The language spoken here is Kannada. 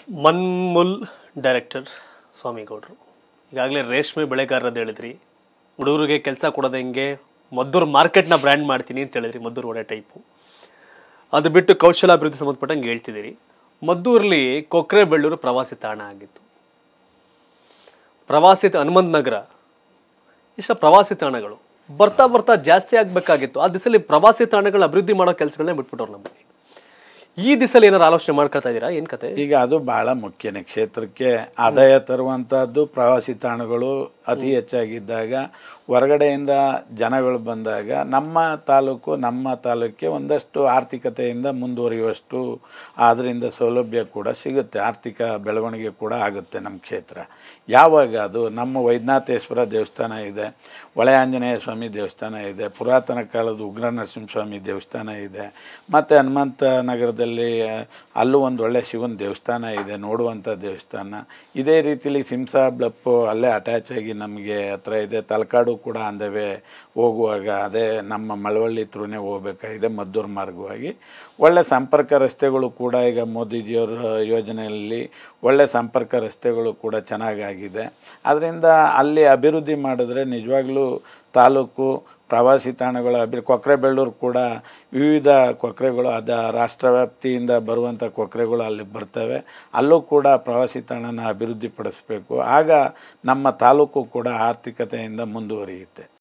ಮನ್ಮುಲ್ ಡೈರೆಕ್ಟರ್ ಸ್ವಾಮಿಗೌಡರು ಈಗಾಗಲೇ ರೇಷ್ಮೆ ಬೆಳೆಗಾರರದ್ದು ಹೇಳಿದ್ರಿ ಹುಡುಗರಿಗೆ ಕೆಲಸ ಕೊಡೋದು ಹೆಂಗೆ ಮದ್ದೂರು ಮಾರ್ಕೆಟ್ನ ಬ್ರ್ಯಾಂಡ್ ಮಾಡ್ತೀನಿ ಅಂತ ಹೇಳಿದ್ರಿ ಮದ್ದೂರು ಒಡೆ ಟೈಪು ಅದು ಬಿಟ್ಟು ಕೌಶಲಾಭಿವೃದ್ಧಿ ಸಂಬಂಧಪಟ್ಟಂಗೆ ಹೇಳ್ತಿದ್ದೀರಿ ಮದ್ದೂರಲ್ಲಿ ಕೊಕ್ರೆ ಬೆಳ್ಳೂರು ಪ್ರವಾಸಿ ತಾಣ ಆಗಿತ್ತು ಪ್ರವಾಸಿ ತ- ಹನುಮಂತ ನಗರ ಇಷ್ಟ ಪ್ರವಾಸಿ ತಾಣಗಳು ಬರ್ತಾ ಬರ್ತಾ ಜಾಸ್ತಿ ಆಗಬೇಕಾಗಿತ್ತು ಆ ದಿಸಲಿ ಪ್ರವಾಸಿ ತಾಣಗಳ ಅಭಿವೃದ್ಧಿ ಮಾಡೋ ಕೆಲಸಗಳನ್ನೇ ಬಿಟ್ಬಿಟ್ಟವ್ರು ನಮಗೆ ಈ ದಿಸಲಿ ಏನಾರು ಆಲೋಚನೆ ಮಾಡ್ಕೊಳ್ತಾ ಇದ್ದೀರಾ ಏನು ಕತೆ ಈಗ ಅದು ಬಹಳ ಮುಖ್ಯನೇ ಕ್ಷೇತ್ರಕ್ಕೆ ಆದಾಯ ತರುವಂತಹದ್ದು ಪ್ರವಾಸಿ ತಾಣಗಳು ಅತಿ ಹೆಚ್ಚಾಗಿದ್ದಾಗ ಹೊರಗಡೆಯಿಂದ ಜನಗಳು ಬಂದಾಗ ನಮ್ಮ ತಾಲೂಕು ನಮ್ಮ ತಾಲೂಕಿಗೆ ಒಂದಷ್ಟು ಆರ್ಥಿಕತೆಯಿಂದ ಮುಂದುವರಿಯುವಷ್ಟು ಅದರಿಂದ ಸೌಲಭ್ಯ ಕೂಡ ಸಿಗುತ್ತೆ ಆರ್ಥಿಕ ಬೆಳವಣಿಗೆ ಕೂಡ ಆಗುತ್ತೆ ನಮ್ಮ ಕ್ಷೇತ್ರ ಯಾವಾಗ ಅದು ನಮ್ಮ ವೈದ್ಯನಾಥೇಶ್ವರ ದೇವಸ್ಥಾನ ಇದೆ ಹೊಳೆ ಆಂಜನೇಯ ಸ್ವಾಮಿ ದೇವಸ್ಥಾನ ಇದೆ ಪುರಾತನ ಕಾಲದ ಉಗ್ರ ನರಸಿಂಹಸ್ವಾಮಿ ದೇವಸ್ಥಾನ ಇದೆ ಮತ್ತು ಹನುಮಂತ ನಗರದಲ್ಲಿ ಆ, ಅಲ್ಲೂ ಒಂದು ಒಳ್ಳೆ ಶಿವನ ದೇವಸ್ಥಾನ ಇದೆ ನೋಡುವಂಥ ದೇವಸ್ಥಾನ ಇದೇ ರೀತಿಲಿ ಸಿಮ್ಸಾ ಬ್ಲಪ್ಪು ಅಲ್ಲೇ ಅಟ್ಯಾಚ್ ಆಗಿ ನಮಗೆ ಹತ್ರ ಇದೆ ತಲಕಾಡು ಕೂಡ ಅಂದವೇ ಹೋಗುವಾಗ ಅದೇ ನಮ್ಮ ಮಳವಳ್ಳಿ ಥ್ರೂನೇ ಹೋಗ್ಬೇಕಾಗಿದೆ ಮದ್ದೂರು ಮಾರ್ಗವಾಗಿ ಒಳ್ಳೆ ಸಂಪರ್ಕ ರಸ್ತೆಗಳು ಕೂಡ ಈಗ ಮೋದಿಜಿಯವರ ಯೋಜನೆಯಲ್ಲಿ ಒಳ್ಳೆ ಸಂಪರ್ಕ ರಸ್ತೆಗಳು ಕೂಡ ಚೆನ್ನಾಗಾಗಿದೆ ಅದರಿಂದ ಅಲ್ಲಿ ಅಭಿವೃದ್ಧಿ ಮಾಡಿದ್ರೆ ನಿಜವಾಗ್ಲೂ ತಾಲೂಕು ಪ್ರವಾಸಿ ತಾಣಗಳ ಅಭಿ ಕೊಕ್ರೆಬೆಳ್ಳೂರು ಕೂಡ ವಿವಿಧ ಕೊಕ್ರೆಗಳು ಅದ ರಾಷ್ಟ್ರವ್ಯಾಪ್ತಿಯಿಂದ ಬರುವಂಥ ಕೊಕ್ರೆಗಳು ಅಲ್ಲಿ ಬರ್ತವೆ ಅಲ್ಲೂ ಕೂಡ ಪ್ರವಾಸಿ ತಾಣನ ಅಭಿವೃದ್ಧಿ ಪಡಿಸ್ಬೇಕು ಆಗ ನಮ್ಮ ತಾಲೂಕು ಕೂಡ ಆರ್ಥಿಕತೆಯಿಂದ ಮುಂದುವರಿಯುತ್ತೆ